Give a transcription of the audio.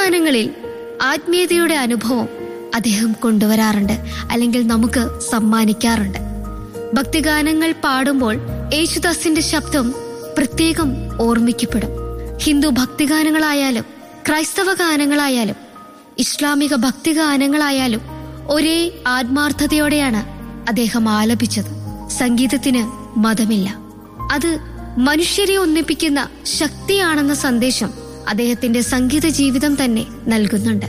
ഭക്തിഗാനങ്ങളിൽ ആത്മീയതയുടെ അനുഭവം അദ്ദേഹം കൊണ്ടുവരാറുണ്ട് അല്ലെങ്കിൽ നമുക്ക് സമ്മാനിക്കാറുണ്ട് ഭക്തിഗാനങ്ങൾ പാടുമ്പോൾ യേശുദാസിന്റെ ശബ്ദം പ്രത്യേകം ഓർമ്മിക്കപ്പെടും ഹിന്ദു ഭക്തിഗാനങ്ങളായാലും ക്രൈസ്തവ ഗാനങ്ങളായാലും ഇസ്ലാമിക ഭക്തിഗാനങ്ങളായാലും ഒരേ ആത്മാർത്ഥതയോടെയാണ് അദ്ദേഹം ആലപിച്ചത് സംഗീതത്തിന് മതമില്ല അത് മനുഷ്യരെ ഒന്നിപ്പിക്കുന്ന ശക്തിയാണെന്ന സന്ദേശം അദ്ദേഹത്തിന്റെ സംഗീത ജീവിതം തന്നെ നൽകുന്നുണ്ട്